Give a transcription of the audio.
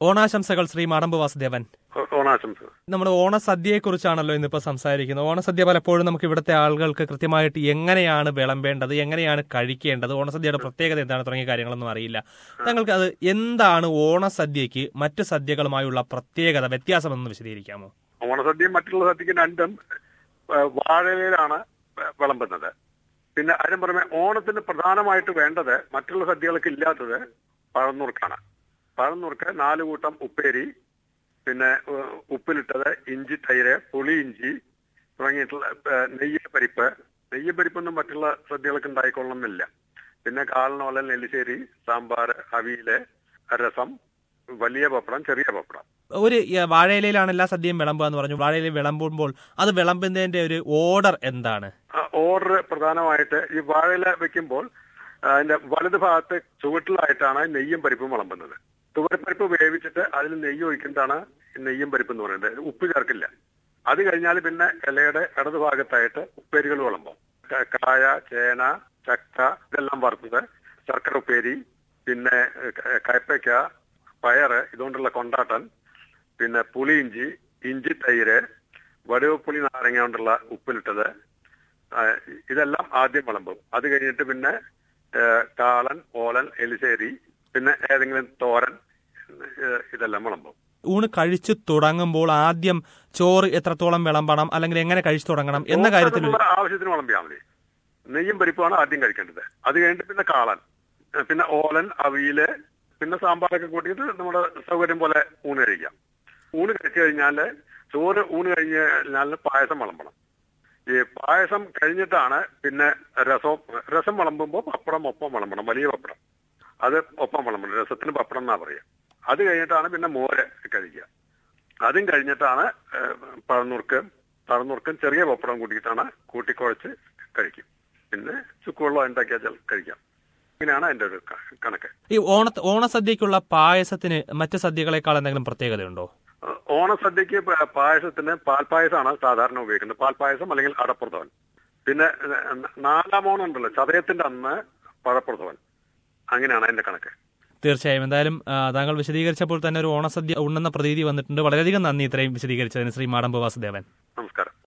ഓണാശംസകൾ ശ്രീ മാടമ്പ് വാസുദേവൻ ഓ- ഓണാശംസകൾ നമ്മൾ ഓണസദ്യയെക്കുറിച്ചാണല്ലോ ഇന്നിപ്പോൾ സംസാരിക്കുന്നത് ഓണസദ്യ പലപ്പോഴും നമുക്ക് ഇവിടുത്തെ ആളുകൾക്ക് കൃത്യമായിട്ട് എങ്ങനെയാണ് വിളമ്പേണ്ടത് എങ്ങനെയാണ് കഴിക്കേണ്ടത് ഓണസദ്യയുടെ പ്രത്യേകത എന്താണ് തുടങ്ങിയ കാര്യങ്ങളൊന്നും അറിയില്ല താങ്കൾക്ക് അത് എന്താണ് ഓണസദ്യക്ക് മറ്റു സദ്യകളുമായുള്ള പ്രത്യേകത വ്യത്യാസമെന്ന് വിശദീകരിക്കാമോ ഓണസദ്യയും മറ്റുള്ള സദ്യക്കും രണ്ടും ഏഹ്, വാഴയിലാണ് വ- വിളമ്പുന്നത് പിന്നെ അതിന് പുറമെ ഓണത്തിന് പ്രധാനമായിട്ട് വേണ്ടത് മറ്റുള്ള സദ്യകൾക്ക് ഇല്ലാത്തത് പഴന്നുറുക്കാണ് പഴന്നുറുക്ക് നാല് കൂട്ടം ഉപ്പേരി പിന്നെ ഏഹ്, ഉപ്പിലിട്ടത് ഇഞ്ചി തൈര് പുളി ഇഞ്ചി തുടങ്ങിയിട്ടുള്ള ഏഹ്, നെയ്യ് പരിപ്പ് നെയ്യ് പരിപ്പൊന്നും മറ്റുള്ള സദ്യകൾക്ക് ഉണ്ടായിക്കൊള്ളണമെന്നില്ല പിന്നെ കാളനോലൻ നെല്ലിശ്ശേരി സാമ്പാർ അവിയല് രസം വലിയ പപ്പടം ചെറിയ പപ്പടം ഒരു ഈ, വാഴയിലയിലാണ് എല്ലാ സദ്യയും വിളമ്പുക എന്ന് പറഞ്ഞു വാഴയില വിളമ്പുമ്പോൾ അത് വിളമ്പുന്നതിന്റെ ഒരു ഓർഡർ എന്താണ് ഓർഡർ പ്രധാനമായിട്ട് ഈ വാഴയില വെക്കുമ്പോൾ ആ, അതിന്റെ വലത് ഭാഗത്ത് ചുവട്ടിലായിട്ടാണ് നെയ്യും പരിപ്പും വിളമ്പുന്നത് തുവരപ്പരിപ്പ് വേവിച്ചിട്ട് അതിൽ നെയ്യ് ഒഴിക്കുന്നതാണ് ഈ നെയ്യും പരിപ്പ് എന്ന് പറയുന്നത് ഉപ്പ് ചേർക്കില്ല അത് കഴിഞ്ഞാൽ പിന്നെ ഇലയുടെ ഇടത് ഭാഗത്തായിട്ട് ഉപ്പേരികൾ വിളമ്പും ക- കായ ചേന ചക്ക ഇതെല്ലാം വറുത്തത് ശർക്കര ഉപ്പേരി പിന്നെ ക- കയ്പ്പയ്ക്ക പയറ് ഇതുകൊണ്ടുള്ള കൊണ്ടാട്ടൻ പിന്നെ പുളിയിഞ്ചി ഇഞ്ചി തൈര് വടുവപ്പുളി നാരങ്ങ കൊണ്ടുള്ള ഉപ്പിലിട്ടത് ആ, ഇതെല്ലാം ആദ്യം വിളമ്പും അത് കഴിഞ്ഞിട്ട് പിന്നെ ഏ, കാളൻ ഓലൻ എലിശ്ശേരി പിന്നെ ഏതെങ്കിലും തോരൻ ഏ, ഇതെല്ലാം വിളമ്പും ഊണ് കഴിച്ചു തുടങ്ങുമ്പോൾ ആദ്യം ചോറ് എത്രത്തോളം വിളമ്പണം അല്ലെങ്കിൽ എങ്ങനെ കഴിച്ചു തുടങ്ങണം എന്ന കാര്യത്തിൽ ഒരു- നമ്മുടെ ആവശ്യത്തിന് വിളമ്പിയാൽ മതി നെയ്യും പരിപ്പുമാണ് ആദ്യം കഴിക്കേണ്ടത് അത് കഴിഞ്ഞിട്ട് പിന്നെ കാളൻ ഏ, പിന്നെ ഓലൻ അവിയല് പിന്നെ സാമ്പാറൊക്കെ കൂട്ടിയിട്ട് നമ്മുടെ സൗകര്യം പോലെ ഊണ് കഴിക്കാം ഊണ് കഴിച്ചു കഴിഞ്ഞാല് ചോറ് ഊണ് കഴിഞ്ഞ് കഴിഞ്ഞാൽ പായസം വിളമ്പണം ഈ പായസം കഴിഞ്ഞിട്ടാണ് പിന്നെ രസം രസം വിളമ്പുമ്പോൾ പപ്പടം ഒപ്പം വിളമ്പണം വലിയ പപ്പടം അത് ഒപ്പം വിളമ്പണം രസത്തിന് പപ്പടം എന്നാ പറയുക അത് കഴിഞ്ഞിട്ടാണ് പിന്നെ മോര് കഴിക്കുക അതും കഴിഞ്ഞിട്ടാണ് ഏഹ്, പഴനുറുക്ക് പഴനുറുക്കും ചെറിയ പപ്പടം കൂട്ടിയിട്ടാണ് കൂട്ടിക്കുഴച്ച് കഴിക്കും പിന്നെ ചുക്കുവെള്ളം ഉണ്ടാക്കിയാൽ കഴിക്കാം ഇങ്ങനെയാണ് അതിന്റെ ഒരു ക- കണക്ക് ഈ ഓണ ഓണസദ്യക്കുള്ള പായസത്തിന് മറ്റു സദ്യകളെക്കാൾ എന്തെങ്കിലും പ്രത്യേകതയുണ്ടോ ഏഹ്, ഓണസദ്യക്ക് പ- പായസത്തിന് പാൽപ്പായസമാണ് സാധാരണ ഉപയോഗിക്കുന്നത് പാൽപ്പായസം അല്ലെങ്കിൽ അടപ്രഥവൻ പിന്നെ ഏഹ്, നാലാം ഓണം ഉണ്ടല്ലോ ചതയത്തിന്റെ അന്ന് പഴപ്രഥവൻ അങ്ങനെയാണ് അതിന്റെ കണക്ക് തീർച്ചയായും എന്തായാലും ആ, താങ്കൾ വിശദീകരിച്ചപ്പോൾ തന്നെ ഒരു ഓണസദ്യ ഉണ്ണുന്ന പ്രതീതി വന്നിട്ടുണ്ട് വളരെയധികം നന്ദി ഇത്രയും വിശദീകരിച്ചതിന് ശ്രീ മാടമ്പ് വാസുദേവൻ നമസ്കാരം